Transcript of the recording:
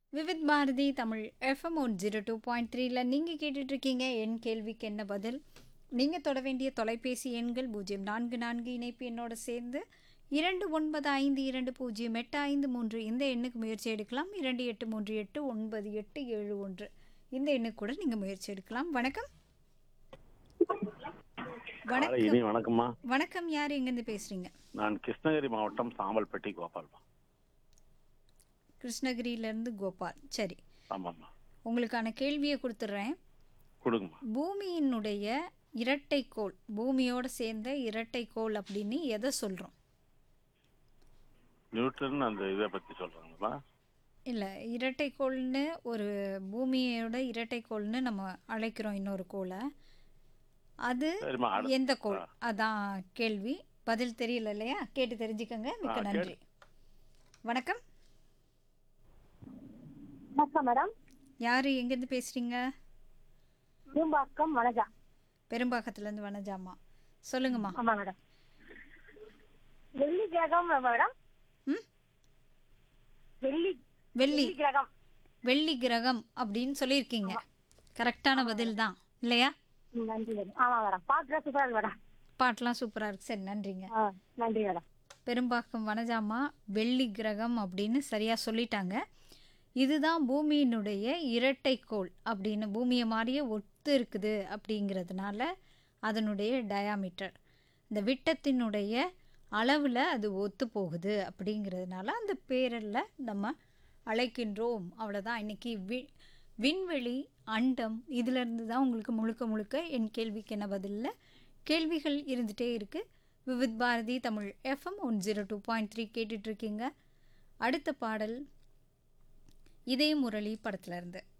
Vividh Bharati Tamil FM one zero two point த்ரீல நீங்கள் கேட்டுட்ருக்கீங்க என் கேள்விக்கு என்ன பதில் நீங்கள் தொட வேண்டிய தொலைபேசி எண்கள் பூஜ்ஜியம் நான்கு நான்கு இணைப்பு என்னோட சேர்ந்து இரண்டு ஒன்பது ஐந்து இரண்டு பூஜ்ஜியம் எட்டு ஐந்து மூன்று இந்த எண்ணுக்கு முயற்சி எடுக்கலாம் இரண்டு எட்டு மூன்று எட்டு ஒன்பது எட்டு ஏழு ஒன்று இந்த எண்ணுக்கு கூட நீங்கள் முயற்சி எடுக்கலாம் வணக்கம் காலை வணக்கம் இனி வணக்கம்மா வணக்கம் யார் எங்கேருந்து பேசுகிறீங்க நான் கிருஷ்ணகிரி மாவட்டம் சாம்பல்பட்டி கோபால்மா கிருஷ்ணகிரியிலேருந்து கோபால் சரி ஆமாம்மா உங்களுக்கான கேள்வியை கொடுத்துட்றேன் கொடுங்கம்மா பூமியினுடைய இரட்டைக்கோள் பூமியோட சேர்ந்த இரட்டைக்கோள் அப்படின்னு எதை சொல்கிறோம் நியூட்டன் அந்த இதை பத்தி சொல்றாங்கம்மா இல்லை இரட்டைக்கோள்னு ஒரு பூமியோட இரட்டைக்கோள்னு நம்ம அழைக்கிறோம் இன்னொரு கோளை அது சரிம்மா அடு- எந்த கோள் அதான் கேள்வி பதில் தெரியல இல்லையா கேட்டு தெரிஞ்சுக்கங்க மிக்க ஆ, நன்றி வணக்கம் வணக்கம் மேடம் யார் எங்கேருந்து பேசுகிறீங்க பூம்பாக்கம் வனஜா பெரும்பாக்கத்துலேருந்து வனஜாமா சொல்லுங்கம்மா ஆமா மேடம் வெள்ளி கிரகம் மேடம் ம் வெள்ளி வெள்ளி வெள்ளி கிரகம் வெள்ளி கிரகம் அப்படின்னு சொல்லியிருக்கீங்க கரெக்டான பதில் தான் இல்லையா ம், நன்றி மேடம் ஆமா மேடம் பாக்குற சூப்பரா இருக்கு மேடம் பாட்டெலாம் சூப்பராக இருக்கு சரி நன்றிங்க ஆ நன்றி மேடம் பெரும்பாக்கம் வனஜாமா வெள்ளி கிரகம் அப்படின்னு சரியாக சொல்லிட்டாங்க இதுதான் பூமியினுடைய இரட்டைக்கோள் அப்படின்னு பூமியை மாதிரியே ஒத்து இருக்குது அப்படிங்கிறதுனால அதனுடைய டயாமீட்டர் இந்த விட்டத்தினுடைய அளவில் அது ஒத்து போகுது அப்படிங்கிறதுனால அந்த பேரில் நம்ம அழைக்கின்றோம் அவ்வளோதான் இன்னைக்கு வி விண்வெளி அண்டம் இதிலிருந்து தான் உங்களுக்கு முழுக்க முழுக்க என் கேள்விக்கு என்ன பதிலில் கேள்விகள் இருந்துகிட்டே இருக்குது Vividh Bharati Tamil FM one zero two point three கேட்டுட்ருக்கீங்க அடுத்த பாடல் இதே முரளி படத்துல இருந்து